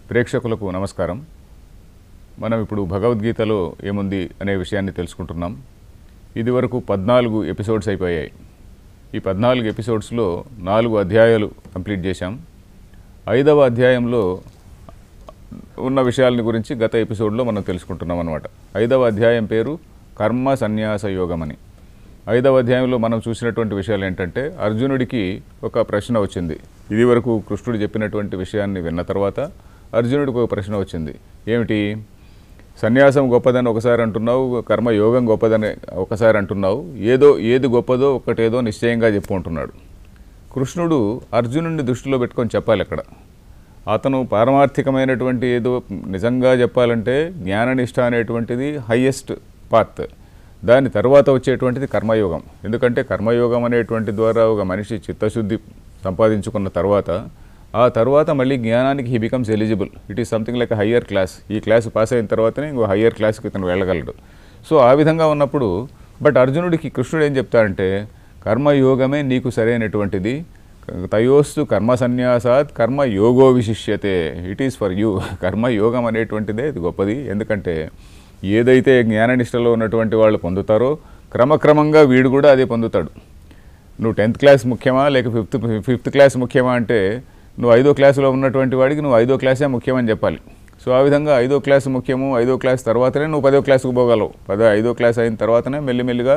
ప్రేక్షకులకు నమస్కారం మనం ఇప్పుడు భగవద్గీతలో ఏముంది అనే విషయాన్ని తెలుసుకుంటున్నాం ఇదివరకు పద్నాలుగు ఎపిసోడ్స్ అయిపోయాయి ఈ పద్నాలుగు ఎపిసోడ్స్లో నాలుగు అధ్యాయాలు కంప్లీట్ చేశాం ఐదవ అధ్యాయంలో ఉన్న విషయాలని గురించి గత ఎపిసోడ్లో మనం తెలుసుకుంటున్నాం అనమాట ఐదవ అధ్యాయం పేరు కర్మ సన్యాస యోగం అని ఐదవ అధ్యాయంలో మనం చూసినటువంటి విషయాలు ఏంటంటే అర్జునుడికి ఒక ప్రశ్న వచ్చింది ఇది వరకు కృష్ణుడు చెప్పినటువంటి విషయాన్ని విన్న తర్వాత అర్జునుడికి ఒక ప్రశ్న వచ్చింది ఏమిటి సన్యాసం గొప్పదని ఒకసారి అంటున్నావు కర్మ యోగం గొప్పదని ఒకసారి అంటున్నావు ఏదో ఏది గొప్పదో ఒకటేదో నిశ్చయంగా చెప్పుకుంటున్నాడు కృష్ణుడు అర్జునుడిని దృష్టిలో పెట్టుకొని చెప్పాలి అక్కడ అతను పారమార్థికమైనటువంటి ఏదో నిజంగా చెప్పాలంటే జ్ఞాననిష్ట అనేటువంటిది హయ్యెస్ట్ పాత్ దాని తర్వాత వచ్చేటువంటిది కర్మయోగం ఎందుకంటే కర్మయోగం అనేటువంటి ద్వారా ఒక మనిషి చిత్తశుద్ధి సంపాదించుకున్న తర్వాత ఆ తర్వాత మళ్ళీ జ్ఞానానికి he becomes eligible it is something like higher class ఈ క్లాస్ పాస్ అయిన తర్వాతనే ఇంకో హయ్యర్ క్లాస్కి ఇతను వెళ్ళగలడు సో ఆ విధంగా ఉన్నప్పుడు బట్ అర్జునుడికి కృష్ణుడు ఏం చెప్తాడంటే కర్మయోగమే నీకు సరైనటువంటిది తయోస్తు కర్మ సన్యాసాత్ కర్మ యోగో విశిష్యతే ఇట్ ఈస్ ఫర్ యూ కర్మ యోగం అనేటువంటిదే ఇది గొప్పది ఎందుకంటే ఏదైతే జ్ఞాననిష్టలో ఉన్నటువంటి వాళ్ళు పొందుతారో క్రమక్రమంగా వీడు కూడా అదే పొందుతాడు నువ్వు టెన్త్ క్లాస్ ముఖ్యమా లేక ఫిఫ్త్ ఫిఫ్త్ క్లాస్ ముఖ్యమా అంటే నువ్వు ఐదో క్లాసులో ఉన్నటువంటి వాడికి నువ్వు ఐదో క్లాసే ముఖ్యమని చెప్పాలి సో ఆ విధంగా ఐదో క్లాస్ ముఖ్యము ఐదో క్లాస్ తర్వాతనే నువ్వు పదో క్లాస్కి పోగలవు పదో ఐదో క్లాస్ అయిన తర్వాతనే మెల్లిమెల్లిగా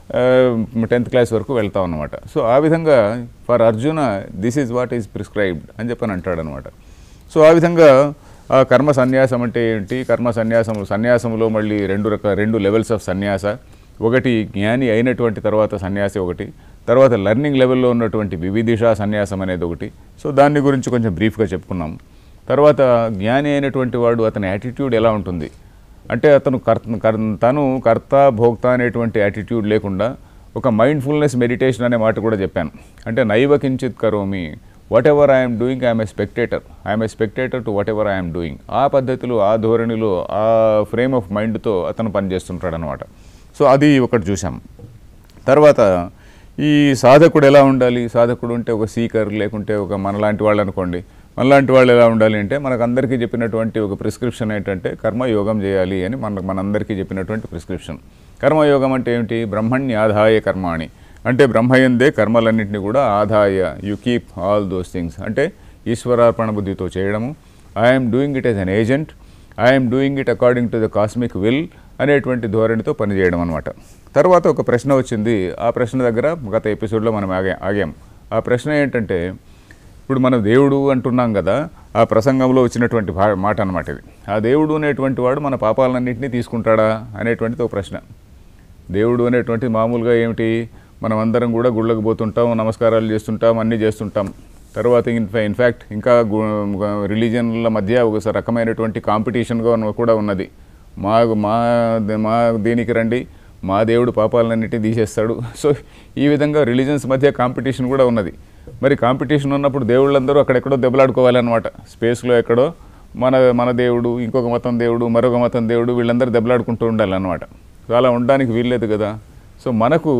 టెన్త్ క్లాస్ వరకు వెళ్తావు అనమాట సో ఆ విధంగా for Arjuna this is what is prescribed అని చెప్పని అంటాడనమాట సో ఆ విధంగా ఆ కర్మ సన్యాసం అంటే ఏంటి కర్మ సన్యాసం సన్యాసంలో మళ్ళీ రెండు రకాల రెండు లెవెల్స్ ఆఫ్ సన్యాస ఒకటి జ్ఞాని అయినటువంటి తర్వాత సన్యాసి ఒకటి తర్వాత లెర్నింగ్ లెవెల్లో ఉన్నటువంటి వివిధిష సన్యాసం అనేది ఒకటి సో దాని గురించి కొంచెం బ్రీఫ్గా చెప్పుకున్నాం తర్వాత జ్ఞాని అయినటువంటి వాడు అతని యాటిట్యూడ్ ఎలా ఉంటుంది అంటే అతను కర్త కర్ తను కర్త భోక్త అనేటువంటి యాటిట్యూడ్ లేకుండా ఒక మైండ్ఫుల్నెస్ మెడిటేషన్ అనే మాట కూడా చెప్పాను అంటే నైవ కించిత్ కరోమి whatever I'm doing I'm a spectator I'm a spectator to whatever I'm doing ఆ పద్ధతిలో ఆ ధోరణిలో ఆ ఫ్రేమ్ ఆఫ్ మైండ్తో అతను పనిచేస్తుంటాడు అనమాట సో అది ఒకటి చూసాం తర్వాత ఈ సాధకుడు ఎలా ఉండాలి సాధకుడు ఉంటే ఒక సీకర్ లేకుంటే ఒక మనలాంటి వాళ్ళు అనుకోండి మనలాంటి వాళ్ళు ఎలా ఉండాలి అంటే మనకు అందరికీ చెప్పినటువంటి ఒక ప్రిస్క్రిప్షన్ ఏంటంటే కర్మయోగం చేయాలి అని మన మనందరికీ చెప్పినటువంటి ప్రిస్క్రిప్షన్ కర్మయోగం అంటే ఏమిటి బ్రహ్మణ్య ఆదాయ కర్మాణి అంటే బ్రహ్మయందే కర్మలన్నింటినీ కూడా ఆదాయ you keep all those things అంటే ఈశ్వరార్పణ బుద్ధితో చేయడము I'm doing it as an agent I'm doing it according to the cosmic will అనేటువంటి ధోరణితో పనిచేయడం అనమాట తర్వాత ఒక ప్రశ్న వచ్చింది ఆ ప్రశ్న దగ్గర గత ఎపిసోడ్లో మనం ఆగా ఆగాం ఆ ప్రశ్న ఏంటంటే ఇప్పుడు మనం దేవుడు అంటున్నాం కదా ఆ ప్రసంగంలో వచ్చినటువంటి భా మాట అనమాట ఇది ఆ దేవుడు అనేటువంటి వాడు మన పాపాలన్నింటినీ తీసుకుంటాడా అనేటువంటిది ఒక ప్రశ్న దేవుడు అనేటువంటి మామూలుగా ఏమిటి మనం అందరం కూడా గుళ్ళకు పోతుంటాం నమస్కారాలు చేస్తుంటాం అన్నీ చేస్తుంటాం తర్వాత ఇన్ఫా ఇన్ఫ్యాక్ట్ ఇంకా రిలీజియన్ల మధ్య ఒక రకమైనటువంటి కాంపిటీషన్గా ఉన్న- కూడా ఉన్నది మా మా మా దీనికి రండి మా దేవుడు పాపాలన్నింటినీ తీసేస్తాడు సో ఈ విధంగా రిలీజన్స్ మధ్య కాంపిటీషన్ కూడా ఉన్నది మరి కాంపిటీషన్ ఉన్నప్పుడు దేవుళ్ళందరూ అక్కడెక్కడో దెబ్బలాడుకోవాలన్నమాట స్పేస్లో ఎక్కడో మన మన దేవుడు ఇంకొక మతం దేవుడు మరొక మతం దేవుడు వీళ్ళందరూ దెబ్బలాడుకుంటూ ఉండాలన్నమాట సో అలా ఉండడానికి వీల్లేదు కదా సో మనకు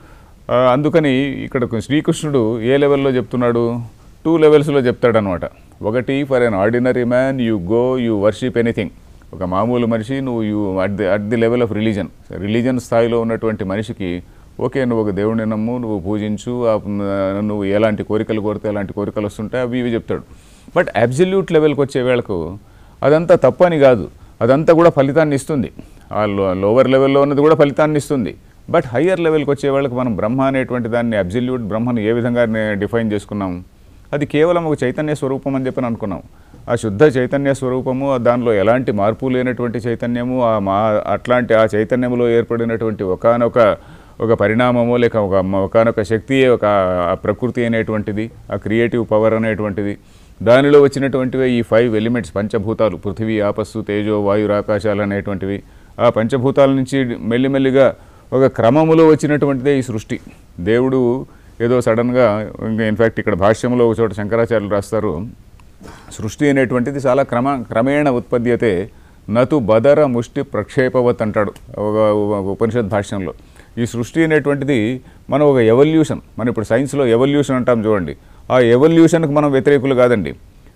ఆ, అందుకని ఇక్కడ శ్రీకృష్ణుడు ఏ లెవెల్లో చెప్తున్నాడు టూ లెవెల్స్లో చెప్తాడనమాట ఒకటి for an ordinary man you go you worship anything ఒక మామూలు మనిషి నువ్వు you at the at the level of religion religion స్థాయిలో ఉన్నటువంటి మనిషికి ఓకే నువ్వు ఒక దేవుడిని నమ్ము నువ్వు పూజించు ఆ, నువ్వు ఎలాంటి కోరికలు కోరితే ఎలాంటి కోరికలు వస్తుంటాయి అవి ఇవి చెప్తాడు బట్ అబ్జల్యూట్ లెవెల్కి వచ్చే వేళకు అదంతా తప్పని కాదు అదంతా కూడా ఫలితాన్ని ఇస్తుంది ఆ లో లోవర్ లెవెల్లో ఉన్నది కూడా ఫలితాన్ని ఇస్తుంది బట్ హయ్యర్ లెవెల్కి వచ్చే వాళ్ళకి మనం బ్రహ్మ అనేటువంటి దాన్ని అబ్జల్యూట్ బ్రహ్మను ఏ విధంగా డిఫైన్ చేసుకున్నాం అది కేవలం ఒక చైతన్య స్వరూపం అని చెప్పి అనుకున్నాం ఆ శుద్ధ చైతన్య స్వరూపము దానిలో ఎలాంటి మార్పు లేనటువంటి చైతన్యము ఆ మా అట్లాంటి ఆ చైతన్యములో ఏర్పడినటువంటి ఒకానొక ఒక పరిణామము లేక ఒక ఒకనొక శక్తియే ఒక ఆ ప్రకృతి అనేటువంటిది ఆ క్రియేటివ్ పవర్ అనేటువంటిది దానిలో వచ్చినటువంటివే ఈ ఫైవ్ ఎలిమెంట్స్ పంచభూతాలు పృథివీ ఆపస్సు తేజో వాయు ఆకాశాలు అనేటువంటివి ఆ పంచభూతాల నుంచి మెల్లిమెల్లిగా ఒక క్రమములో వచ్చినటువంటిదే ఈ సృష్టి దేవుడు ఏదో సడన్గా ఇంకా ఇన్ఫ్యాక్ట్ ఇక్కడ భాష్యంలో ఒక చోట శంకరాచార్యులు రాస్తారు సృష్టి అనేటువంటిది చాలా క్రమ క్రమేణ ఉత్పద్యతే నతు బదర ముష్టి ప్రక్షేపవత్ అంటాడు ఒక ఒక ఉపనిషత్ భాష్యంలో ఈ సృష్టి అనేటువంటిది మనం ఒక ఎవల్యూషన్ మనం ఇప్పుడు సైన్స్లో ఎవల్యూషన్ అంటాం చూడండి ఆ ఎవల్యూషన్కి మనం వ్యతిరేకులు కాదండి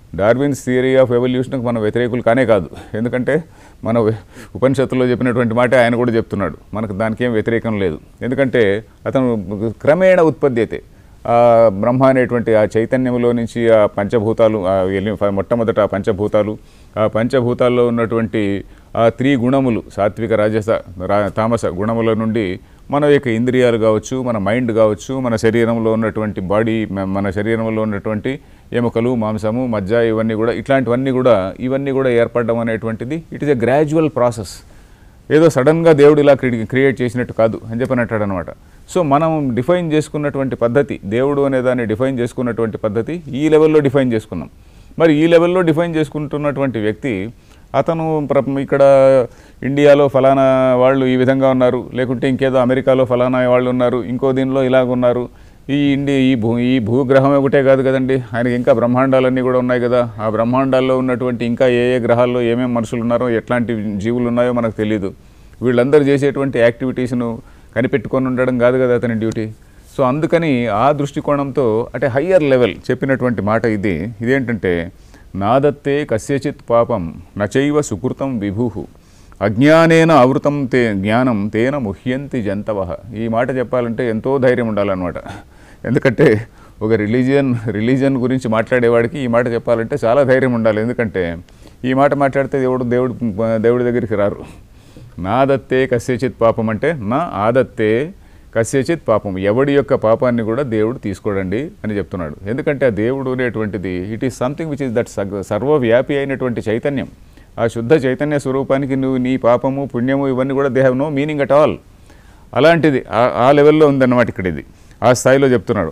డార్విన్స్ థియరీ ఆఫ్ ఎవల్యూషన్కి మనం వ్యతిరేకులు కానే కాదు ఎందుకంటే మన ఉపనిషత్తులో చెప్పినటువంటి మాట ఆయన కూడా చెప్తున్నాడు మనకు దానికి ఏం వ్యతిరేకం లేదు ఎందుకంటే అతను క్రమేణ ఉత్పత్తి అయితే ఆ బ్రహ్మ అనేటువంటి ఆ చైతన్యంలో నుంచి ఆ పంచభూతాలు ఆ ఎలి- మొట్టమొదట ఆ పంచభూతాలు ఆ పంచభూతాల్లో ఉన్నటువంటి ఆ త్రీ గుణములు సాత్విక రాజస రా తామస గుణముల నుండి మన యొక్క ఇంద్రియాలు కావచ్చు మన మైండ్ కావచ్చు మన శరీరంలో ఉన్నటువంటి బాడీ మ- మన శరీరంలో ఉన్నటువంటి ఎముకలు మాంసము మజ్జ ఇవన్నీ కూడా ఇట్లాంటివన్నీ కూడా ఇవన్నీ కూడా ఏర్పడడం అనేటువంటిది it is a gradual process ఏదో సడన్గా దేవుడు ఇలా క్రి క్రియేట్ చేసినట్టు కాదు అని చెప్పని అంటాడు అనమాట సో మనం డిఫైన్ చేసుకున్నటువంటి పద్ధతి దేవుడు అనే దాన్ని డిఫైన్ చేసుకున్నటువంటి పద్ధతి ఈ లెవెల్లో డిఫైన్ చేసుకున్నాం మరి ఈ లెవెల్లో డిఫైన్ చేసుకుంటున్నటువంటి వ్యక్తి అతను ప్ర ఇక్కడ ఇండియాలో ఫలానా వాళ్ళు ఈ విధంగా ఉన్నారు లేకుంటే ఇంకేదో అమెరికాలో ఫలానా వాళ్ళు ఉన్నారు ఇంకో దీనిలో ఇలాగ ఉన్నారు ఈ ఇండి ఈ భూ ఈ భూగ్రహం ఒకటే కాదు కదండి ఆయనకి ఇంకా బ్రహ్మాండాలన్నీ కూడా ఉన్నాయి కదా ఆ బ్రహ్మాండాల్లో ఉన్నటువంటి ఇంకా ఏ ఏ గ్రహాల్లో ఏమేమి మనుషులు ఉన్నారో ఎట్లాంటి జీవులు ఉన్నాయో మనకు తెలియదు వీళ్ళందరూ చేసేటువంటి యాక్టివిటీస్ను కనిపెట్టుకొని ఉండడం కాదు కదా అతని డ్యూటీ సో అందుకని ఆ దృష్టికోణంతో అంటే హయ్యర్ లెవెల్ చెప్పినటువంటి మాట ఇది ఇదేంటంటే నాదత్తే కస్యచిత్ పాపం నచైవ సుకృతం విభు అజ్ఞానేన ఆవృతం తే జ్ఞానం తేన ముహ్యంతి జంతవ ఈ మాట చెప్పాలంటే ఎంతో ధైర్యం ఉండాలన్నమాట ఎందుకంటే ఒక రిలీజియన్ రిలీజియన్ గురించి మాట్లాడేవాడికి ఈ మాట చెప్పాలంటే చాలా ధైర్యం ఉండాలి ఎందుకంటే ఈ మాట మాట్లాడితే దేవుడు దేవుడు దేవుడి దగ్గరికి రారు నాదత్తే కస్యచిత్ పాపం అంటే నా ఆదత్తే కస్యచిత్ పాపం ఎవడి యొక్క పాపాన్ని కూడా దేవుడు తీసుకోడండి అని చెప్తున్నాడు ఎందుకంటే ఆ దేవుడు అనేటువంటిది it is something which is that సర్వవ్యాపి అయినటువంటి చైతన్యం ఆ శుద్ధ చైతన్య స్వరూపానికి నువ్వు నీ పాపము పుణ్యము ఇవన్నీ కూడా they have no meaning at all అలాంటిది ఆ- ఆ లెవెల్లో ఉందన్నమాట ఇక్కడ ఇది ఆ స్థాయిలో చెప్తున్నాడు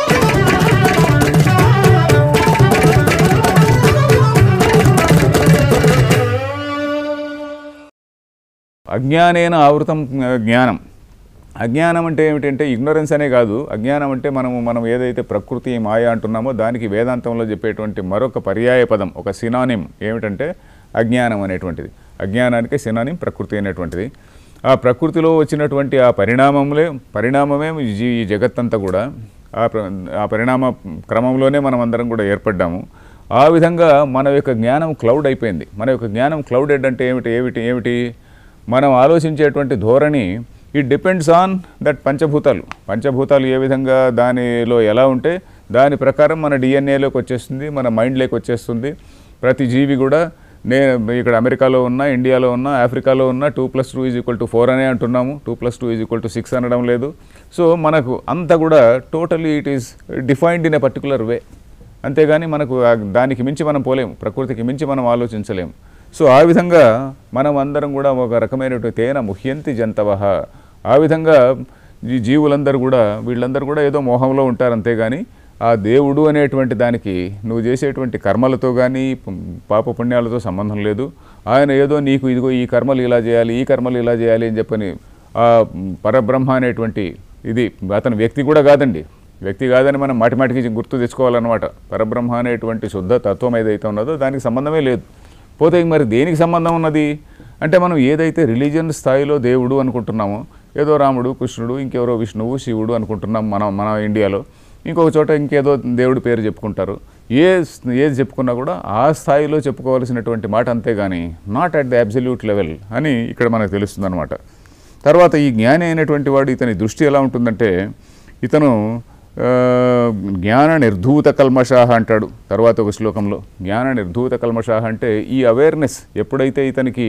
అజ్ఞానేన ఆవృతం ఆ, జ్ఞానం అజ్ఞానం అంటే ఏమిటంటే ఇగ్నోరెన్స్ అనే కాదు అజ్ఞానం అంటే మనము మనం ఏదైతే ప్రకృతి మాయ అంటున్నామో దానికి వేదాంతంలో చెప్పేటువంటి మరొక పర్యాయ పదం ఒక సినానిం ఏమిటంటే అజ్ఞానం అనేటువంటిది అజ్ఞానానికి సినానిం ప్రకృతి అనేటువంటిది ఆ ప్రకృతిలో వచ్చినటువంటి ఆ పరిణామములే పరిణామమే ఈ జీ- ఈ జగత్తంతా కూడా ఆ ప్ర- ఆ పరిణామ క్రమంలోనే మనం అందరం కూడా ఏర్పడ్డాము ఆ విధంగా మన యొక్క జ్ఞానం క్లౌడ్ అయిపోయింది మన యొక్క జ్ఞానం క్లౌడెడ్ అంటే ఏమిటి ఏమిటి ఏమిటి మనం ఆలోచించేటువంటి ధోరణి ఇట్ డిపెండ్స్ ఆన్ దట్ పంచభూతాలు పంచభూతాలు ఏ విధంగా దానిలో ఎలా ఉంటే దాని ప్రకారం మన డిఎన్ఏలోకి వచ్చేస్తుంది మన మైండ్లోకి వచ్చేస్తుంది ప్రతి జీవి కూడా నేను ఇక్కడ అమెరికాలో ఉన్నా ఇండియాలో ఉన్నా ఆఫ్రికాలో ఉన్నా two plus two is equal to four అనే అంటున్నాము two plus two is equal to six అనడం లేదు సో మనకు అంతా కూడా totally it is defined in a particular way అంతేగాని మనకు ఆ దానికి మించి మనం పోలేము ప్రకృతికి మించి మనం ఆలోచించలేము సో ఆ విధంగా మనం అందరం కూడా ఒక రకమైనటువంటి తేన ముహ్యంతి జంతవహ ఆ విధంగా ఈ జీవులందరూ కూడా వీళ్ళందరూ కూడా ఏదో మోహంలో ఉంటారు అంతేగాని ఆ దేవుడు అనేటువంటి దానికి నువ్వు చేసేటువంటి కర్మలతో కానీ పాప పుణ్యాలతో సంబంధం లేదు ఆయన ఏదో నీకు ఇదిగో ఈ కర్మలు ఇలా చేయాలి ఈ కర్మలు ఇలా చేయాలి అని చెప్పని ఆ పరబ్రహ్మ అనేటువంటి ఇది అతని వ్యక్తి కూడా కాదండి వ్యక్తి కాదని మనం మాటిమాటికి గుర్తు తెచ్చుకోవాలన్నమాట పరబ్రహ్మ అనేటువంటి శుద్ధ తత్వం ఏదైతే ఉన్నదో దానికి సంబంధమే లేదు పోతే ఇంక మరి దేనికి సంబంధం ఉన్నది అంటే మనం ఏదైతే రిలీజియన్ స్థాయిలో దేవుడు అనుకుంటున్నామో ఏదో రాముడు కృష్ణుడు ఇంకెవరో విష్ణువు శివుడు అనుకుంటున్నాం మనం మన ఇండియాలో ఇంకొక చోట ఇంకేదో దేవుడి పేరు చెప్పుకుంటారు ఏ ఏది చెప్పుకున్నా కూడా ఆ స్థాయిలో చెప్పుకోవాల్సినటువంటి మాట అంతేగాని not at the absolute level అని ఇక్కడ మనకు తెలుస్తుంది అనమాట తర్వాత ఈ జ్ఞాని అయినటువంటి వాడు ఇతని దృష్టి ఎలా ఉంటుందంటే ఇతను ఆ, జ్ఞాన నిర్ధూత కల్మషాహ అంటాడు తర్వాత ఒక శ్లోకంలో జ్ఞాన నిర్ధూత కల్మషాహ అంటే ఈ అవేర్నెస్ ఎప్పుడైతే ఇతనికి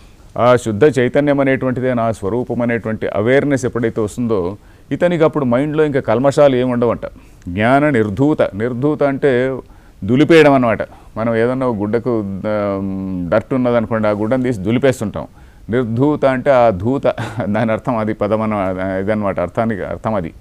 ఆ శుద్ధ చైతన్యం అనేటువంటిదే నా స్వరూపం అనేటువంటి అవేర్నెస్ ఎప్పుడైతే వస్తుందో ఇతనికి అప్పుడు మైండ్లో ఇంకా కల్మషాలు ఏమి ఉండవంట జ్ఞాన నిర్ధూత నిర్ధూత అంటే దులిపేయడం అనమాట మనం ఏదన్నా ఒక గుడ్డకు డర్ట్ ఉన్నదనుకోండి ఆ గుడ్డను తీసి దులిపేస్తుంటాం నిర్ధూత అంటే ఆ ధూత దాని అర్థం అది పదం అన్న ఇదన్నమాట అర్థానికి అర్థం అది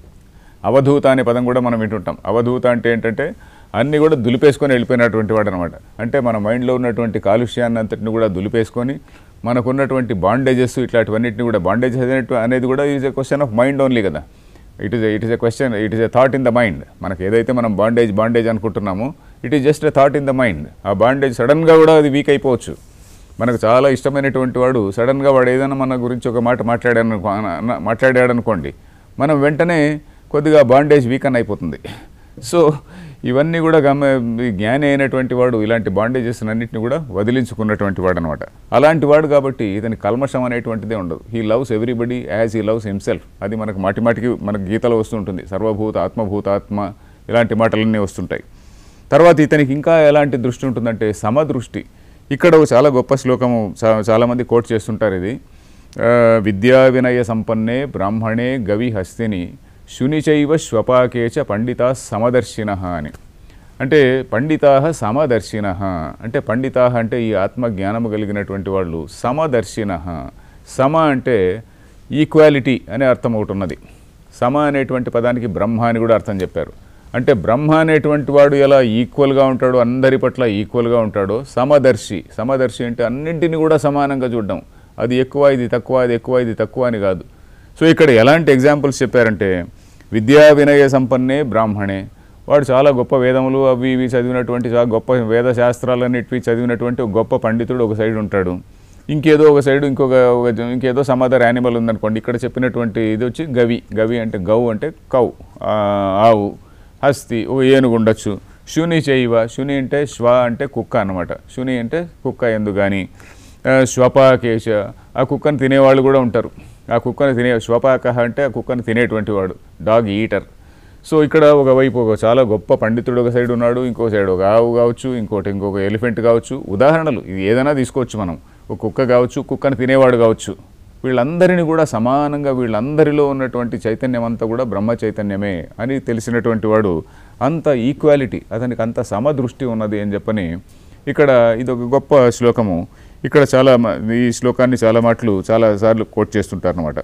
అవధూత అనే పదం కూడా మనం వింటుంటాం అవధూత అంటే ఏంటంటే అన్నీ కూడా దులిపేసుకొని వెళ్ళిపోయినటువంటి వాడు అనమాట అంటే మన మైండ్లో ఉన్నటువంటి కాలుష్యాన్ని అంతటిని కూడా దులిపేసుకొని మనకున్నటువంటి బాండేజెస్ ఇట్లాంటివన్నిటిని కూడా బాండేజెస్ అనేటి అనేది కూడా is a question of mind only కదా it is it is a question it is a thought in the mind మనకి ఏదైతే మనం బాండేజ్ బాండేజ్ అనుకుంటున్నామో it is just a thought in the mind ఆ బాండేజ్ సడన్గా కూడా అది వీక్ అయిపోవచ్చు మనకు చాలా ఇష్టమైనటువంటి వాడు సడన్గా వాడు ఏదైనా మన గురించి ఒక మాట మాట్లాడాను మాట్లాడాడు అనుకోండి మనం వెంటనే కొద్దిగా బాండేజ్ వీక్ అని అయిపోతుంది సో ఇవన్నీ కూడా గమ ఈ జ్ఞాని అయినటువంటి వాడు ఇలాంటి బాండేజెస్ అన్నింటిని కూడా వదిలించుకున్నటువంటి వాడు అనమాట అలాంటి వాడు కాబట్టి ఇతని కల్మషం అనేటువంటిదే ఉండదు he loves everybody as he loves himself అది మనకు మాటి మాటికి మనకు గీతలో వస్తుంటుంది సర్వభూత ఆత్మభూతాత్మ ఇలాంటి మాటలన్నీ వస్తుంటాయి తర్వాత ఇతనికి ఇంకా ఎలాంటి దృష్టి ఉంటుందంటే సమదృష్టి ఇక్కడ ఒక చాలా గొప్ప శ్లోకము చా- చాలామంది కోట్ చేస్తుంటారు ఇది ఆ, విద్యా వినయ సంపన్నే బ్రాహ్మణే గవి హస్తిని శునిచైవ శ్వపాకేచ పండితా సమదర్శిన అని అంటే పండితా సమదర్శిన అంటే పండితా అంటే ఈ ఆత్మ జ్ఞానము కలిగినటువంటి వాళ్ళు సమదర్శిన సమ అంటే ఈక్వాలిటీ అనే అర్థం ఒకటి ఉన్నది సమ అనేటువంటి పదానికి బ్రహ్మ అని కూడా అర్థం చెప్పారు అంటే బ్రహ్మ అనేటువంటి వాడు ఎలా ఈక్వల్గా ఉంటాడో అందరి పట్ల ఈక్వల్గా ఉంటాడో సమదర్శి సమదర్శి అంటే అన్నింటినీ కూడా సమానంగా చూడడం అది ఎక్కువ ఇది తక్కువ ఇది ఎక్కువ ఇది తక్కువ అని కాదు సో ఇక్కడ ఎలాంటి ఎగ్జాంపుల్స్ చెప్పారంటే విద్యా వినయ సంపన్నే బ్రాహ్మణే వాడు చాలా గొప్ప వేదములు అవి ఇవి చదివినటువంటి చాలా గొప్ప వేద శాస్త్రాలన్నిటివి చదివినటువంటి ఒక గొప్ప పండితుడు ఒక సైడ్ ఉంటాడు ఇంకేదో ఒక సైడ్ ఇంకొక ఒక జ- ఇంకేదో సమ్ అదర్ యానిమల్ ఉందనుకోండి ఇక్కడ చెప్పినటువంటి ఇది వచ్చి గవి గవి అంటే గౌ అంటే కౌ ఆ, ఆవు హస్తి ఓ ఏనుగు ఉండొచ్చు శుని చేయవ శుని అంటే శ్వ అంటే కుక్క అన్నమాట శుని అంటే కుక్క ఎందు కానీ శ్వపాకేశ ఆ కుక్కను తినేవాళ్ళు కూడా ఉంటారు ఆ కుక్కను తినే శ్వపాక అంటే ఆ కుక్కను తినేటువంటి వాడు డాగ్ ఈటర్ సో ఇక్కడ ఒకవైపు ఒక చాలా గొప్ప పండితుడు ఒక సైడ్ ఉన్నాడు ఇంకో సైడ్ ఒక ఆవు కావచ్చు ఇంకోటి ఇంకొక ఎలిఫెంట్ కావచ్చు ఉదాహరణలు ఇది ఏదైనా తీసుకోవచ్చు మనం ఒక కుక్క కావచ్చు కుక్కను తినేవాడు కావచ్చు వీళ్ళందరినీ కూడా సమానంగా వీళ్ళందరిలో ఉన్నటువంటి చైతన్యం అంతా కూడా బ్రహ్మ చైతన్యమే అని తెలిసినటువంటి వాడు అంత ఈక్వాలిటీ అతనికి అంత సమదృష్టి ఉన్నది అని చెప్పని ఇక్కడ ఇది ఒక గొప్ప శ్లోకము ఇక్కడ చాలా మ- ఈ శ్లోకాన్ని చాలా మాటలు చాలా సార్లు కోట్ చేస్తుంటారు అనమాట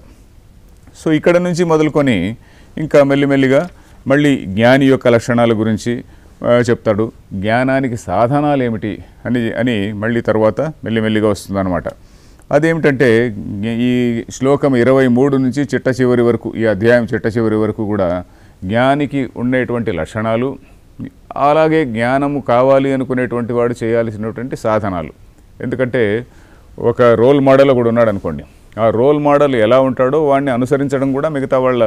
సో ఇక్కడ నుంచి మొదలుకొని ఇంకా మెల్లిమెల్లిగా మళ్ళీ జ్ఞాని యొక్క లక్షణాల గురించి ఆ, చెప్తాడు జ్ఞానానికి సాధనాలు ఏమిటి అని అని మళ్ళీ తర్వాత మెల్లిమెల్లిగా వస్తుందన్నమాట అదేమిటంటే జ్ఞ- ఈ శ్లోకం ఇరవై మూడు నుంచి చిట్ట చివరి వరకు ఈ అధ్యాయం చిట్ట చివరి వరకు కూడా జ్ఞానికి ఉండేటువంటి లక్షణాలు అలాగే జ్ఞానము కావాలి అనుకునేటువంటి వాడు చేయాల్సినటువంటి సాధనాలు ఎందుకంటే ఒక రోల్ మోడల్ ఒకడు ఉన్నాడు అనుకోండి ఆ రోల్ మోడల్ ఎలా ఉంటాడో వాడిని అనుసరించడం కూడా మిగతా వాళ్ళ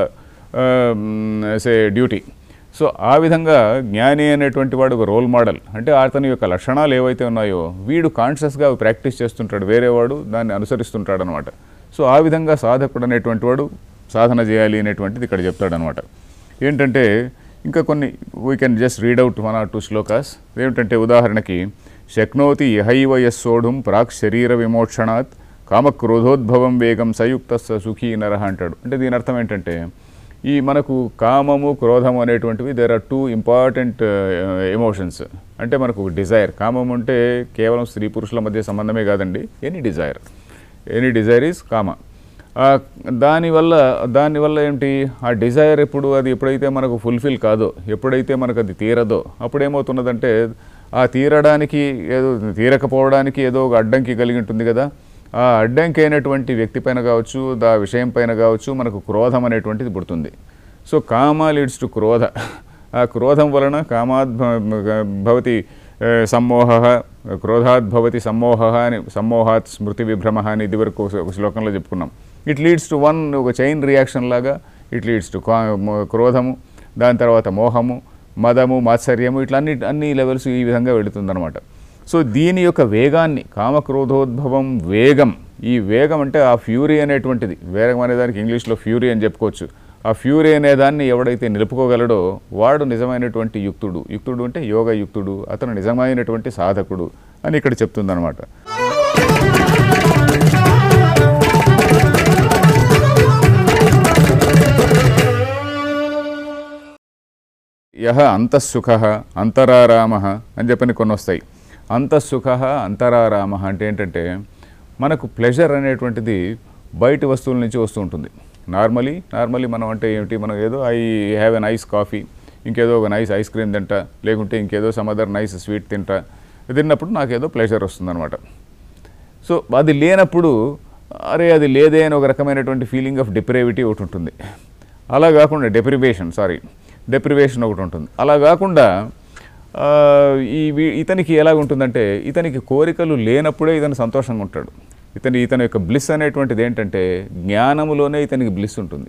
సే డ్యూటీ సో ఆ విధంగా జ్ఞాని అనేటువంటి వాడు ఒక రోల్ మోడల్ అంటే అతని యొక్క లక్షణాలు ఏవైతే ఉన్నాయో వీడు కాన్షియస్గా అవి ప్రాక్టీస్ చేస్తుంటాడు వేరే వాడు దాన్ని అనుసరిస్తుంటాడు అనమాట సో ఆ విధంగా సాధకుడు అనేటువంటి వాడు సాధన చేయాలి అనేటువంటిది ఇక్కడ చెప్తాడనమాట ఏంటంటే ఇంకా కొన్ని we can just read out one or two shlokas ఏమిటంటే ఉదాహరణకి శక్నోతి యహైవ యస్సోఢుం ప్రాక్ శరీర విమోక్షణాత్ కామక్రోధోద్భవం వేగం సయుక్త సుఖీ నరహ అంటాడు అంటే దీని అర్థం ఏంటంటే ఈ మనకు కామము క్రోధము అనేటువంటివి there are two important emotions అంటే మనకు డిజైర్ కామం అంటే కేవలం స్త్రీ పురుషుల మధ్య సంబంధమే కాదండి any desire any desire is kama ఆ, దానివల్ల దానివల్ల ఏంటి ఆ డిజైర్ ఎప్పుడు అది ఎప్పుడైతే మనకు ఫుల్ఫిల్ కాదో ఎప్పుడైతే మనకు అది తీరదో అప్పుడు ఏమవుతున్నదంటే ఆ తీరడానికి ఏదో తీరకపోవడానికి ఏదో ఒక అడ్డంకి కలిగి ఉంటుంది కదా ఆ అడ్డంకి అయినటువంటి వ్యక్తి పైన కావచ్చు దా విషయం పైన కావచ్చు మనకు క్రోధం అనేటువంటిది పుడుతుంది సో కామ లీడ్స్ టు క్రోధ ఆ క్రోధం వలన కామాద్భ భవతి ఏ, సమ్మోహ క్రోధాద్భవతి సమ్మోహ అని సమ్మోహాత్ స్మృతి విభ్రమ అని ఇదివరకు ఒక ఒక శ్లోకంలో చెప్పుకున్నాం ఇట్ లీడ్స్ టు వన్ ఒక చైన్ రియాక్షన్ లాగా ఇట్ లీడ్స్ టు క్రోధము దాని తర్వాత మోహము మదము మాత్సర్యము ఇట్లా అన్ని అన్ని లెవెల్స్ ఈ విధంగా వెళుతుందన్నమాట సో దీని యొక్క వేగాన్ని కామక్రోధోద్భవం వేగం ఈ వేగం అంటే ఆ ఫ్యూరీ అనేటువంటిది వేగం అనే దానికి ఇంగ్లీష్లో ఫ్యూరీ అని చెప్పుకోవచ్చు ఆ ఫ్యూరీ అనే దాన్ని ఎవడైతే నిలుపుకోగలడో వాడు నిజమైనటువంటి యుక్తుడు యుక్తుడు అంటే యోగ యుక్తుడు అతను నిజమైనటువంటి సాధకుడు అని ఇక్కడ చెప్తుందన్నమాట యహ అంతఃసుఖ అంతరారామ అని చెప్పని కొన్ని వస్తాయి అంతఃసుఖ అంతరారామ అంటే ఏంటంటే మనకు ప్లెజర్ అనేటువంటిది బయట వస్తువుల నుంచి వస్తూ ఉంటుంది నార్మలీ నార్మలీ మనం అంటే ఏమిటి మనం ఏదో I have a nice coffee ఇంకేదో ఒక నైస్ ఐస్ క్రీమ్ తింటా లేకుంటే ఇంకేదో సమ్ అదర్ నైస్ స్వీట్ తింటా తిన్నప్పుడు నాకు ఏదో ప్లెజర్ వస్తుందన్నమాట సో అది లేనప్పుడు అరే అది లేదే అని ఒక రకమైనటువంటి ఫీలింగ్ ఆఫ్ డిప్రేవిటీ ఒకటి ఉంటుంది అలా కాకుండా డెప్రివేషన్ సారీ డెప్రివేషన్ ఒకటి ఉంటుంది అలా కాకుండా ఆ, ఈ వీ- ఇతనికి ఎలా ఉంటుందంటే ఇతనికి కోరికలు లేనప్పుడే ఇతను సంతోషంగా ఉంటాడు ఇతని ఇతని యొక్క బ్లిస్ అనేటువంటిది ఏంటంటే జ్ఞానములోనే ఇతనికి బ్లిస్ ఉంటుంది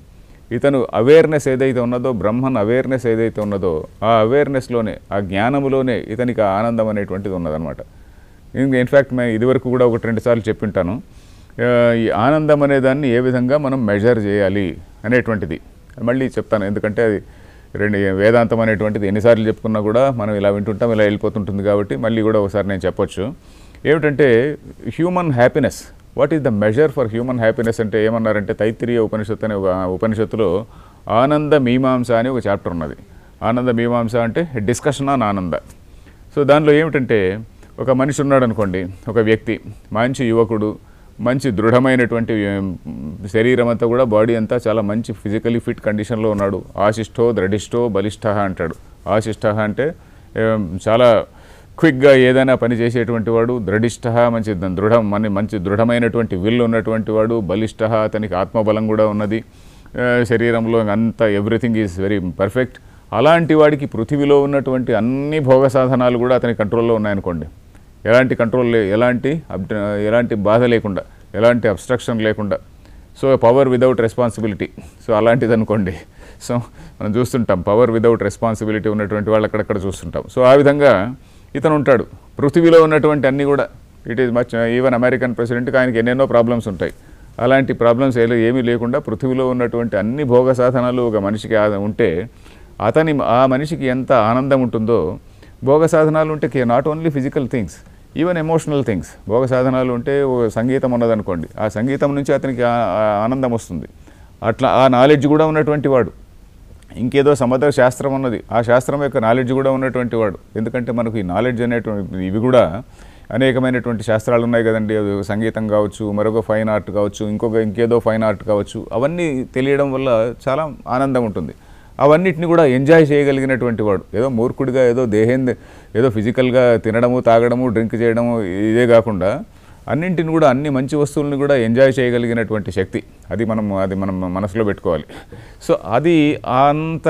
ఇతను అవేర్నెస్ ఏదైతే ఉన్నదో బ్రహ్మన్ అవేర్నెస్ ఏదైతే ఉన్నదో ఆ అవేర్నెస్లోనే ఆ జ్ఞానములోనే ఇతనికి ఆ ఆనందం అనేటువంటిది ఉన్నదన్నమాట ఇన్ఫ్యాక్ట్ మేము ఇదివరకు కూడా ఒకటి రెండు సార్లు చెప్పింటాను ఆ, ఈ ఆనందం అనే దాన్ని ఏ విధంగా మనం మెజర్ చేయాలి అనేటువంటిది మళ్ళీ చెప్తాను ఎందుకంటే అది రెండు వేదాంతం అనేటువంటిది ఎన్నిసార్లు చెప్పుకున్నా కూడా మనం ఇలా వింటుంటాం ఇలా వెళ్ళిపోతుంటుంది కాబట్టి మళ్ళీ కూడా ఒకసారి నేను చెప్పొచ్చు ఏమిటంటే human happiness what is the measure for human happiness అంటే ఏమన్నారంటే తైత్తిరీయ ఉపనిషత్తు అనే ఒక ఉపనిషత్తులో ఆనంద మీమాంస అని ఒక చాప్టర్ ఉన్నది ఆనంద మీమాంస అంటే డిస్కషన్ ఆన్ ఆనంద సో దానిలో ఏమిటంటే ఒక మనిషి ఉన్నాడు అనుకోండి ఒక వ్యక్తి మంచి యువకుడు మంచి దృఢమైనటువంటి ఏం, శరీరం అంతా కూడా బాడీ అంతా చాలా మంచి ఫిజికలీ ఫిట్ కండిషన్లో ఉన్నాడు ఆశిష్టో దృఢిష్టో బలిష్ట అంటాడు ఆశిష్ట అంటే ఏం, చాలా క్విక్గా ఏదైనా పని చేసేటువంటి వాడు దృఢిష్ట మంచి ద- దృఢం మన మంచి దృఢమైనటువంటి విల్ ఉన్నటువంటి వాడు బలిష్ట అతనికి ఆత్మబలం కూడా ఉన్నది ఆ, శరీరంలో అంతా ఎవ్రీథింగ్ ఈజ్ వెరీ పర్ఫెక్ట్ అలాంటి వాడికి పృథివీలో ఉన్నటువంటి అన్ని భోగ సాధనాలు కూడా అతని కంట్రోల్లో ఉన్నాయనుకోండి ఎలాంటి కంట్రోల్ లే ఎలాంటి అబ్- ఎలాంటి బాధ లేకుండా ఎలాంటి అబ్స్ట్రక్షన్ లేకుండా so power without responsibility so అలాంటిది అనుకోండి సో మనం చూస్తుంటాం పవర్ విదౌట్ రెస్పాన్సిబిలిటీ ఉన్నటువంటి వాళ్ళు అక్కడక్కడ చూస్తుంటాం సో ఆ విధంగా ఇతను ఉంటాడు పృథివీలో ఉన్నటువంటి అన్నీ కూడా it is much even American ప్రెసిడెంట్కి ఆయనకి ఎన్నెన్నో ప్రాబ్లమ్స్ ఉంటాయి అలాంటి ప్రాబ్లమ్స్ ఏ ఏమీ లేకుండా పృథివీలో ఉన్నటువంటి అన్ని భోగ సాధనాలు ఒక మనిషికి ఆ- ఉంటే అతని ఆ మనిషికి ఎంత ఆనందం ఉంటుందో భోగ సాధనాలు ఉంటే not only physical things even emotional things భోగ సాధనాలు ఉంటే ఓ సంగీతం ఉన్నదనుకోండి ఆ సంగీతం నుంచి అతనికి ఆ- ఆ ఆనందం వస్తుంది అట్లా ఆ నాలెడ్జ్ కూడా ఉన్నటువంటి వాడు ఇంకేదో సముద్ర శాస్త్రం ఉన్నది ఆ శాస్త్రం యొక్క నాలెడ్జ్ కూడా ఉన్నటువంటి వాడు ఎందుకంటే మనకు ఈ నాలెడ్జ్ అనేటువంటి ఇవి కూడా అనేకమైనటువంటి శాస్త్రాలు ఉన్నాయి కదండి అది సంగీతం కావచ్చు మరొక ఫైన్ ఆర్ట్ కావచ్చు ఇంకొక ఇంకేదో ఫైన్ ఆర్ట్ కావచ్చు అవన్నీ తెలియడం వల్ల చాలా ఆనందం ఉంటుంది అవన్నిటిని కూడా ఎంజాయ్ చేయగలిగినటువంటి వాడు ఏదో మూర్ఖుడిగా ఏదో దేహేంద ఏదో ఫిజికల్గా తినడము తాగడము డ్రింక్ చేయడము ఇదే కాకుండా అన్నింటిని కూడా అన్ని మంచి వస్తువులను కూడా ఎంజాయ్ చేయగలిగినటువంటి శక్తి అది మనం అది మనం మనసులో పెట్టుకోవాలి సో అది అంత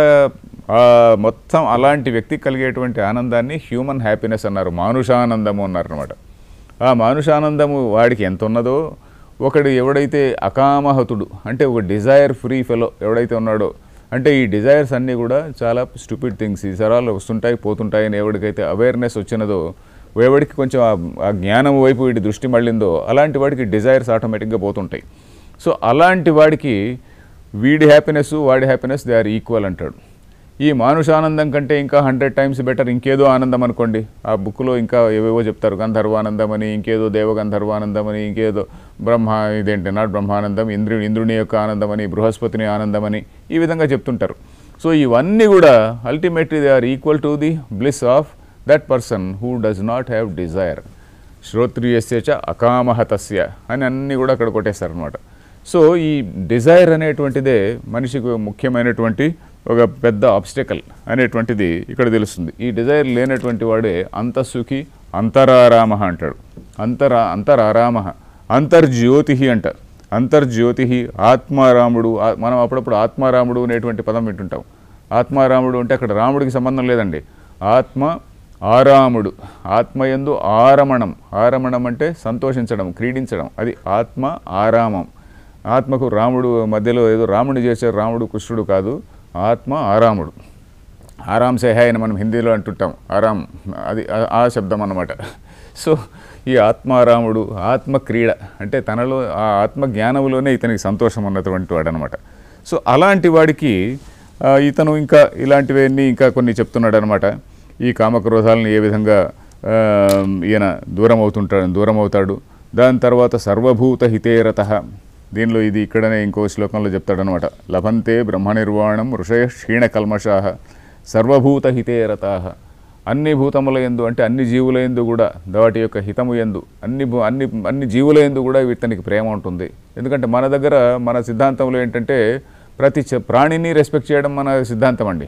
ఆ మొత్తం అలాంటి వ్యక్తికి కలిగేటువంటి ఆనందాన్ని హ్యూమన్ హ్యాపీనెస్ అన్నారు మానుషానందము అన్నారు అనమాట ఆ మానుషానందము వాడికి ఎంత ఉన్నదో ఒకడు ఎవడైతే అకామహతుడు అంటే ఒక డిజైర్ ఫ్రీ ఫెలో ఎవడైతే ఉన్నాడో అంటే ఈ డిజైర్స్ అన్నీ కూడా చాలా స్టూపిడ్ థింగ్స్ ఈ సరాలు వస్తుంటాయి పోతుంటాయి అని ఎవరికైతే అవేర్నెస్ వచ్చినదో ఎవడికి కొంచెం ఆ- ఆ జ్ఞానం వైపు వీడి దృష్టి మళ్ళిందో అలాంటి వాడికి డిజైర్స్ ఆటోమేటిక్గా పోతుంటాయి సో అలాంటి వాడికి వీడి హ్యాపీనెస్ వాడి హ్యాపీనెస్ దే ఆర్ ఈక్వల్ అంటాడు ఈ మానుషానందం కంటే ఇంకా హండ్రెడ్ టైమ్స్ బెటర్ ఇంకేదో ఆనందం అనుకోండి ఆ బుక్లో ఇంకా ఏవేవో చెప్తారు గంధర్వానందం అని ఇంకేదో దేవగంధర్వానందం అని ఇంకేదో బ్రహ్మ ఇదేంటి నాట్ బ్రహ్మానందం ఇంద్రుని ఇంద్రుని యొక్క ఆనందం అని బృహస్పతిని ఆనందం అని ఈ విధంగా చెప్తుంటారు సో ఇవన్నీ కూడా ultimately they are equal to the bliss of that person who does not have desire శ్రోత్రియస్య చ అకామహతస్య అని అన్నీ కూడా అక్కడ కొట్టేస్తారనమాట సో ఈ డిజైర్ అనేటువంటిదే మనిషికి ముఖ్యమైనటువంటి ఒక పెద్ద ఆబ్స్టకల్ అనేటువంటిది ఇక్కడ తెలుస్తుంది ఈ డిజైర్ లేనటువంటి వాడే అంతఃసుఖి అంతరారామ అంటాడు అంతరా అంతరారామ అంతర్జ్యోతి అంటారు అంతర్జ్యోతి ఆత్మారాముడు ఆ- మనం అప్పుడప్పుడు ఆత్మారాముడు అనేటువంటి పదం వింటుంటాం ఆత్మారాముడు అంటే అక్కడ రాముడికి సంబంధం లేదండి ఆత్మ ఆరాముడు ఆత్మయందు ఆరమణం ఆరమణం అంటే సంతోషించడం క్రీడించడం అది ఆత్మ ఆరామం ఆత్మకు రాముడు మధ్యలో ఏదో రాముడిని చేశారు రాముడు కృష్ణుడు కాదు ఆత్మ ఆరాముడు ఆరాం సేహాయ్ అని మనం హిందీలో అంటుంటాం ఆరాం అది ఆ- ఆ శబ్దం అన్నమాట సో ఈ ఆత్మారాముడు ఆత్మ క్రీడ అంటే తనలో ఆ ఆత్మ జ్ఞానంలోనే ఇతనికి సంతోషం ఉన్నటువంటి వాడు అనమాట సో అలాంటి వాడికి ఆ, ఇతను ఇంకా ఇలాంటివన్నీ ఇంకా కొన్ని చెప్తున్నాడు అనమాట ఈ కామక్రోధాలను ఏ విధంగా ఆ, ఈయన దూరం అవుతుంటాడు దూరం అవుతాడు దాని తర్వాత సర్వభూత హితేరత దీనిలో ఇది ఇక్కడనే ఇంకో శ్లోకంలో చెప్తాడనమాట లభంతే బ్రహ్మ నిర్వాణం ఋషయ క్షీణ కల్మషాహ సర్వభూత హితేరతాహ అన్ని భూతముల ఎందు అంటే అన్ని జీవుల ఎందు కూడా వాటి యొక్క హితము ఎందు అన్ని భూ- అన్ని అన్ని జీవుల ఎందు కూడా ఇతనికి ప్రేమ ఉంటుంది ఎందుకంటే మన దగ్గర మన సిద్ధాంతంలో ఏంటంటే ప్రతి చ- ప్రాణిని రెస్పెక్ట్ చేయడం మన సిద్ధాంతం అండి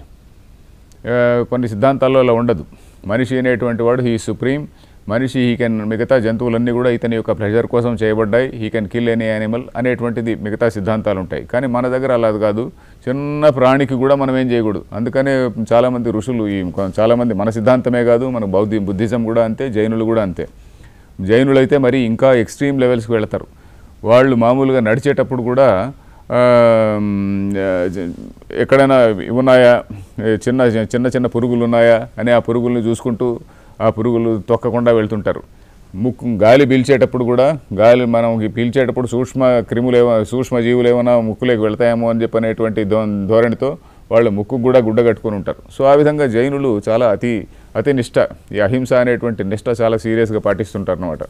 ఆ, కొన్ని సిద్ధాంతాల్లో అలా ఉండదు మనిషి అనేటువంటి వాడు హీ సుప్రీం మనిషి హీ కెన్ మిగతా జంతువులన్నీ కూడా ఇతని యొక్క ప్లెజర్ కోసం చేయబడ్డాయి he can kill any animal అనేటువంటిది మిగతా సిద్ధాంతాలు ఉంటాయి కానీ మన దగ్గర అలా కాదు చిన్న ప్రాణికి కూడా మనం ఏం చేయకూడదు అందుకనే చాలామంది ఋషులు ఈ కొ- చాలామంది మన సిద్ధాంతమే కాదు మన బౌద్ధి బుద్ధిజం కూడా అంతే జైనులు కూడా అంతే జైనులైతే మరి ఇంకా ఎక్స్ట్రీమ్ లెవెల్స్కి వెళతారు వాళ్ళు మామూలుగా నడిచేటప్పుడు కూడా ఆ, జ- ఎక్కడైనా ఇవి ఉన్నాయా ఏ చిన్న చిన్న చిన్న పురుగులు ఉన్నాయా అని ఆ పురుగుల్ని చూసుకుంటూ ఆ పురుగులు తొక్కకుండా వెళ్తుంటారు ముక్కు గాలి పీల్చేటప్పుడు కూడా గాలి మనం పీల్చేటప్పుడు సూక్ష్మ క్రిములు ఏమో సూక్ష్మ జీవులు ఏమైనా ముక్కులోకి వెళ్తాయేమో అని చెప్పనేటువంటి ధో ధోరణితో వాళ్ళు ముక్కు కూడా గుడ్డ కట్టుకొని ఉంటారు సో ఆ విధంగా జైనులు చాలా అతి అతి నిష్ట ఈ అహింస అనేటువంటి నిష్ట చాలా సీరియస్గా పాటిస్తుంటారు అనమాట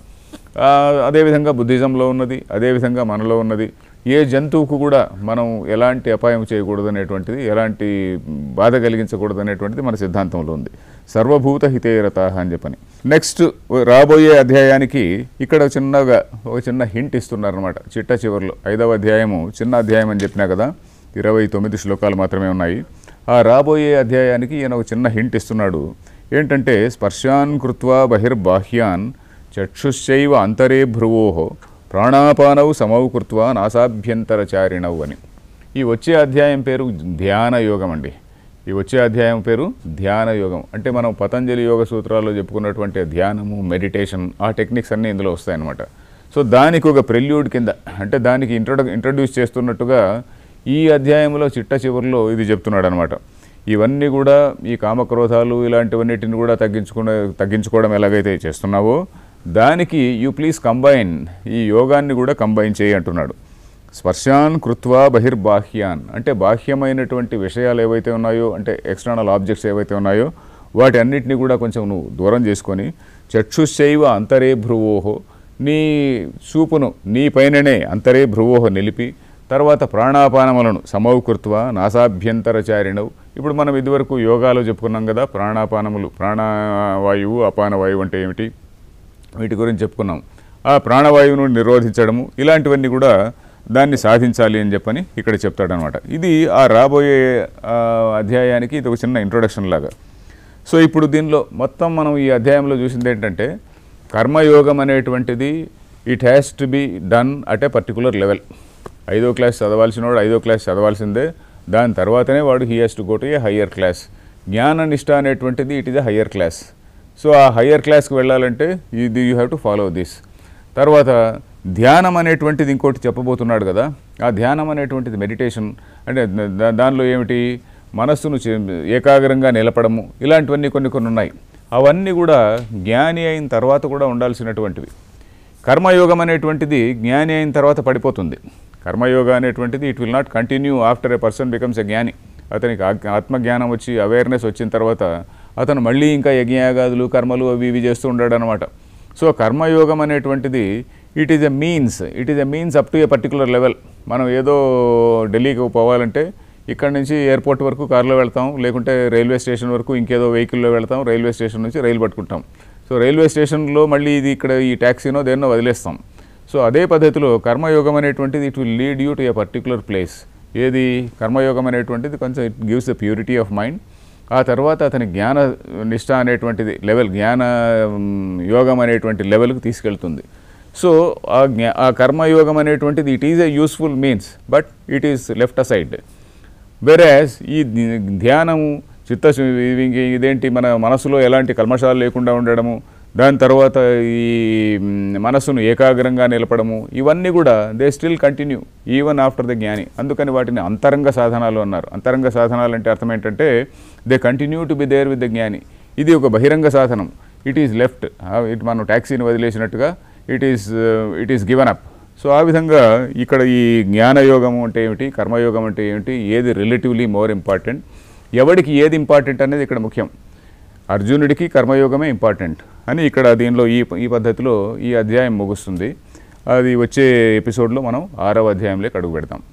అదేవిధంగా బుద్ధిజంలో ఉన్నది అదేవిధంగా మనలో ఉన్నది ఏ జంతువుకు కూడా మనం ఎలాంటి అపాయం చేయకూడదు అనేటువంటిది ఎలాంటి బాధ కలిగించకూడదు అనేటువంటిది మన సిద్ధాంతంలో ఉంది సర్వభూత హితేరత అని చెప్పని నెక్స్ట్ రాబోయే అధ్యాయానికి ఇక్కడ చిన్నగా ఒక చిన్న హింట్ ఇస్తున్నారనమాట చిట్ట చివరిలో ఐదవ అధ్యాయము చిన్న అధ్యాయం అని చెప్పినా కదా ఇరవై తొమ్మిది శ్లోకాలు మాత్రమే ఉన్నాయి ఆ రాబోయే అధ్యాయానికి ఈయన ఒక చిన్న హింట్ ఇస్తున్నాడు ఏంటంటే స్పర్శాన్ కృత్వా బహిర్బాహ్యాన్ చక్షుశ్చైవ అంతరే భ్రువో ప్రాణాపానౌ సమౌ కృత్వా నాసాభ్యంతరచారిణౌ అని ఈ వచ్చే అధ్యాయం పేరు ధ్యాన యోగం అండి ఈ వచ్చే అధ్యాయం పేరు ధ్యాన యోగం అంటే మనం పతంజలి యోగ సూత్రాల్లో చెప్పుకున్నటువంటి ధ్యానము మెడిటేషన్ ఆ టెక్నిక్స్ అన్నీ ఇందులో వస్తాయన్నమాట సో దానికి ఒక ప్రెల్యూడ్ కింద అంటే దానికి ఇంట్రొడ ఇంట్రడ్యూస్ చేస్తున్నట్టుగా ఈ అధ్యాయంలో చిట్ట చివరిలో ఇది చెప్తున్నాడు అనమాట ఇవన్నీ కూడా ఈ కామక్రోధాలు ఇలాంటివన్నిటిని కూడా తగ్గించుకునే తగ్గించుకోవడం ఎలాగైతే చేస్తున్నావో దానికి యూ ప్లీజ్ కంబైన్ ఈ యోగాన్ని కూడా కంబైన్ చేయి అంటున్నాడు స్పర్శాన్ కృత్వా బహిర్బాహ్యాన్ అంటే బాహ్యమైనటువంటి విషయాలు ఏవైతే ఉన్నాయో అంటే ఎక్స్టర్నల్ ఆబ్జెక్ట్స్ ఏవైతే ఉన్నాయో వాటి అన్నిటిని కూడా కొంచెం నువ్వు దూరం చేసుకొని చక్షుశైవ అంతరే భ్రువోహో నీ చూపును నీ పైననే అంతరే భ్రువోహ నిలిపి తర్వాత ప్రాణాపానములను సమౌకృత్వ నాసాభ్యంతరచారిణవు ఇప్పుడు మనం ఇదివరకు యోగాలో చెప్పుకున్నాం కదా ప్రాణాపానములు ప్రాణవాయువు అపానవాయువు అంటే ఏమిటి వీటి గురించి చెప్పుకున్నాం ఆ ప్రాణవాయువును నిరోధించడము ఇలాంటివన్నీ కూడా దాన్ని సాధించాలి అని చెప్పని ఇక్కడ చెప్తాడనమాట ఇది ఆ రాబోయే ఆ, అధ్యాయానికి ఇది ఒక చిన్న ఇంట్రొడక్షన్ లాగా సో ఇప్పుడు దీనిలో మొత్తం మనం ఈ అధ్యాయంలో చూసింది ఏంటంటే కర్మయోగం అనేటువంటిది it has to be done at a particular level ఐదో క్లాస్ చదవాల్సిన వాడు ఐదో క్లాస్ చదవాల్సిందే దాని తర్వాతనే వాడు he has to go to a higher class జ్ఞాన నిష్ట అనేటువంటిది it is a higher class so ఆ హయ్యర్ క్లాస్కి వెళ్ళాలంటే ఇది you have to follow this తర్వాత ధ్యానం అనేటువంటిది ఇంకోటి చెప్పబోతున్నాడు కదా ఆ ధ్యానం అనేటువంటిది మెడిటేషన్ అంటే దా- దానిలో ఏమిటి మనస్సును చే- ఏకాగ్రంగా నిలపడము ఇలాంటివన్నీ కొన్ని కొన్ని ఉన్నాయి అవన్నీ కూడా జ్ఞాని అయిన తర్వాత కూడా ఉండాల్సినటువంటివి కర్మయోగం అనేటువంటిది జ్ఞాని అయిన తర్వాత పడిపోతుంది కర్మయోగ అనేటువంటిది it will not continue after a person becomes a jnani అతనికి ఆ- ఆత్మజ్ఞానం వచ్చి అవేర్నెస్ వచ్చిన తర్వాత అతను మళ్ళీ ఇంకా యజ్ఞయాగాదులు కర్మలు అవి ఇవి చేస్తూ ఉంటాడు అనమాట సో కర్మయోగం అనేటువంటిది it is a means it is a means up to a particular level మనం ఏదో ఢిల్లీకి పోవాలంటే ఇక్కడ నుంచి ఎయిర్పోర్ట్ వరకు కారులో వెళ్తాం లేకుంటే రైల్వే స్టేషన్ వరకు ఇంకేదో వెహికల్లో వెళ్తాం రైల్వే స్టేషన్ నుంచి రైలు పట్టుకుంటాం సో రైల్వే స్టేషన్లో మళ్ళీ ఇది ఇక్కడ ఈ ట్యాక్సీనో దేన్నో వదిలేస్తాం సో అదే పద్ధతిలో కర్మయోగం అనేటువంటిది it will lead you to a particular place ఏది కర్మయోగం అనేటువంటిది కొంచెం it gives the purity of mind ఆ తర్వాత అతని జ్ఞాన నిష్ట అనేటువంటిది లెవెల్ జ్ఞాన మ్, యోగం అనేటువంటి లెవెల్కి తీసుకెళ్తుంది సో ఆ జ్ఞా ఆ కర్మయోగం అనేటువంటిది it is a useful means but it is left aside whereas ఈ ధి- ధ్యానము చిత్త ఇవి- ఇదేంటి మన మనసులో ఎలాంటి కల్మషాలు లేకుండా ఉండడము దాని తర్వాత ఈ మ్, మనసును ఏకాగ్రంగా నిలపడము ఇవన్నీ కూడా they still continue even after the jnani అందుకని వాటిని అంతరంగ సాధనాలు అన్నారు అంతరంగ సాధనాలు అంటే అర్థం ఏంటంటే they continue to be there with the jnani ఇది ఒక బహిరంగ సాధనం ఇట్ ఈస్ లెఫ్ట్ ఇట్ మనం ట్యాక్సీని వదిలేసినట్టుగా it is it is given up so ఆ విధంగా ఇక్కడ ఈ జ్ఞానయోగం అంటే ఏమిటి కర్మయోగం అంటే ఏమిటి ఏది రిలేటివ్లీ మోర్ ఇంపార్టెంట్ ఎవడికి ఏది ఇంపార్టెంట్ అనేది ఇక్కడ ముఖ్యం అర్జునుడికి కర్మయోగమే ఇంపార్టెంట్ అని ఇక్కడ దీనిలో ఈ ఈ పద్ధతిలో ఈ అధ్యాయం ముగుస్తుంది అది వచ్చే ఎపిసోడ్లో మనం ఆరవ అధ్యాయంలోకి అడుగు పెడతాం